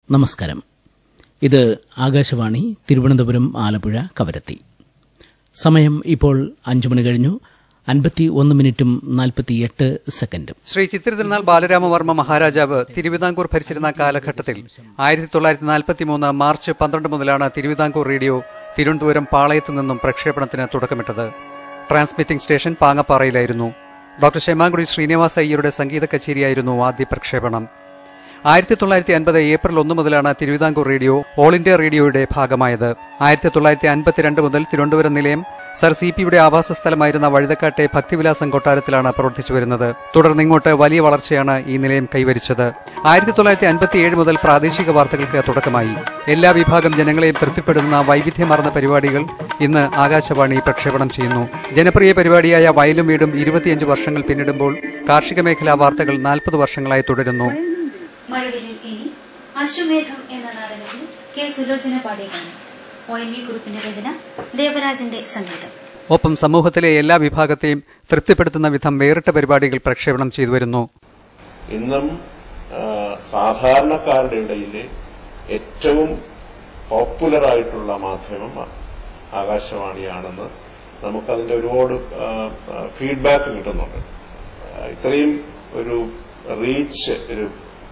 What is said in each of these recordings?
നമസ്കാരം ഇത് ആകാശവാണി തിരുവനന്തപുരം ആലപ്പുഴ കവരത്തി സമയം ഇപ്പോൾ അഞ്ചു മണി കഴിഞ്ഞു അൻപത്തി ഒന്ന് മിനിറ്റും നാൽപ്പത്തിയെട്ട് സെക്കൻഡും ശ്രീ ചിത്രതിരുനാൾ ബാലരാമവർമ്മ മഹാരാജാവ് തിരുവിതാംകൂർ ഭരിച്ചിരുന്ന കാലഘട്ടത്തിൽ ആയിരത്തി തൊള്ളായിരത്തി നാൽപ്പത്തി മൂന്ന് മാർച്ച് പന്ത്രണ്ട് മുതലാണ് തിരുവിതാംകൂർ റേഡിയോ തിരുവനന്തപുരം പാളയത്തു നിന്നും പ്രക്ഷേപണത്തിന് തുടക്കമിട്ടത് ട്രാൻസ്മിറ്റിംഗ് സ്റ്റേഷൻ പാങ്ങപ്പാറയിലായിരുന്നു ഡോക്ടർ ശെമാങ്കുടി ശ്രീനിവാസ അയ്യരുടെ സംഗീത കച്ചേരിയായിരുന്നു ആദ്യ പ്രക്ഷേപണം ആയിരത്തി തൊള്ളായിരത്തി അൻപത് ഏപ്രിൽ ഒന്ന് മുതലാണ് തിരുവിതാംകൂർ റേഡിയോ ഓൾ ഇന്ത്യ റേഡിയോയുടെ ഭാഗമായത് ആയിരത്തി തൊള്ളായിരത്തി അൻപത്തിരണ്ട് മുതൽ തിരുവനന്തപുരം നിലയം സർ സി പിയുടെ ആവാസ സ്ഥലമായിരുന്ന വഴുതക്കാട്ടെ ഭക്തിവിലാസം കൊട്ടാരത്തിലാണ് പ്രവർത്തിച്ചു വരുന്നത് തുടർന്ന് ഇങ്ങോട്ട് വലിയ വളർച്ചയാണ് ഈ നിലയം കൈവരിച്ചത് ആയിരത്തി തൊള്ളായിരത്തി അൻപത്തിയേഴ് മുതൽ പ്രാദേശിക വാർത്തകൾക്ക് തുടക്കമായി എല്ലാ വിഭാഗം ജനങ്ങളെയും തൃപ്തിപ്പെടുത്തുന്ന വൈവിധ്യമാർന്ന പരിപാടികൾ ഇന്ന് ആകാശവാണി പ്രക്ഷേപണം ചെയ്യുന്നു ജനപ്രിയ പരിപാടിയായ വയലും വീടും ഇരുപത്തിയഞ്ച് വർഷങ്ങൾ പിന്നിടുമ്പോൾ കാർഷിക മേഖലാ വാർത്തകൾ നാൽപ്പത് വർഷങ്ങളായി തുടരുന്നു മഴവിലിൽ ഇനി അശ്വമേധം എന്ന നാടകത്തിൽ കെ സുലോചന പാടിയ ഗാനം ഒ എൻ വി കുറുപ്പിന്റെ രചന ദേവരാജന്റെ സംഗീതം ഒപ്പം സമൂഹത്തിലെ എല്ലാ വിഭാഗത്തെയും തൃപ്തിപ്പെടുത്തുന്ന വിധം വേറിട്ട പരിപാടികൾ പ്രക്ഷേപണം ചെയ്തു വരുന്നു ഇന്നും ആ, സാധാരണക്കാരുടെ ഇടയിൽ ഏറ്റവും പോപ്പുലർ ആയിട്ടുള്ള മാധ്യമം ആകാശവാണിയാണെന്ന് നമുക്കതിന്റെ ഒരുപാട് ഫീഡ്ബാക്ക് കിട്ടുന്നുണ്ട് ആ, ഇത്രയും ഒരു റീച്ച് ഒരു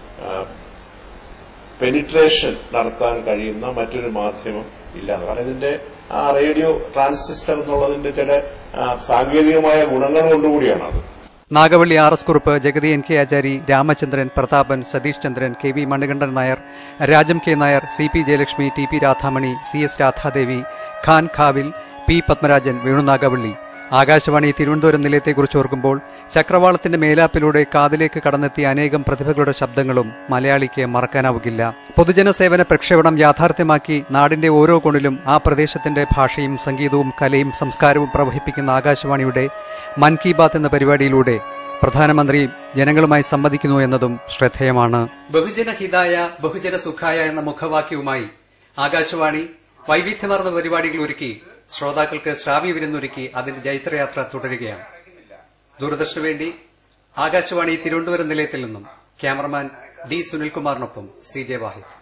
പെനിട്രേഷൻ നടത്താൻ കഴിയുന്ന മറ്റൊരു മാധ്യമം ഇല്ല കാരണം ഇതിന്റെ ആ റേഡിയോ ട്രാൻസിസ്റ്റർ എന്നുള്ളതിന്റെ ചില ആ, സാങ്കേതികമായ ഗുണങ്ങൾ കൊണ്ടുകൂടിയാണ് അത് Nagavalli R S Kurup Jagathy N K ആചാരി രാമചന്ദ്രൻ പ്രതാപൻ സതീഷ് ചന്ദ്രൻ K V Manikandan Nair Rajam K Nair C P Jayalakshmi T P Radhamani C S Radha Devi Khan ഖാവിൽ P Padmarajan Venu Nagavalli Akashvani Thiruvananthapuram നിലയത്തെക്കുറിച്ച് ഓർക്കുമ്പോൾ ചക്രവാളത്തിന്റെ മേലാപ്പിലൂടെ കാതിലേക്ക് കടന്നെത്തിയ അനേകം പ്രതിഭകളുടെ ശബ്ദങ്ങളും മലയാളിക്ക് മറക്കാനാവുകില്ല പൊതുജന സേവന പ്രക്ഷേപണം യാഥാർത്ഥ്യമാക്കി നാടിന്റെ ഓരോ കോണിലും ആ പ്രദേശത്തിന്റെ ഭാഷയും സംഗീതവും കലയും സംസ്കാരവും പ്രവഹിപ്പിക്കുന്ന ആകാശവാണിയുടെ മൻ കി ബാത്ത് എന്ന പരിപാടിയിലൂടെ പ്രധാനമന്ത്രി ജനങ്ങളുമായി സംവദിക്കുന്നു എന്നതും ശ്രദ്ധേയമാണ് ബഹുജന ഹിതായ ബഹുജന സുഖായ എന്ന മുഖവാക്യവുമായി ആകാശവാണി വൈവിധ്യമാർന്ന പരിപാടികൾ ഒരുക്കി ശ്രോതാക്കൾക്ക് ശ്രാവ്യ വിരുന്നൊരുക്കി അതിന്റെ ജൈത്രയാത്ര തുടരുകയാണ് ദൂരദർശന് വേണ്ടി ആകാശവാണി തിരുവനന്തപുരം നിലയത്തിൽ നിന്നും ക്യാമറമാൻ ഡി സുനിൽകുമാറിനൊപ്പം സി ജെ വാഹിദ്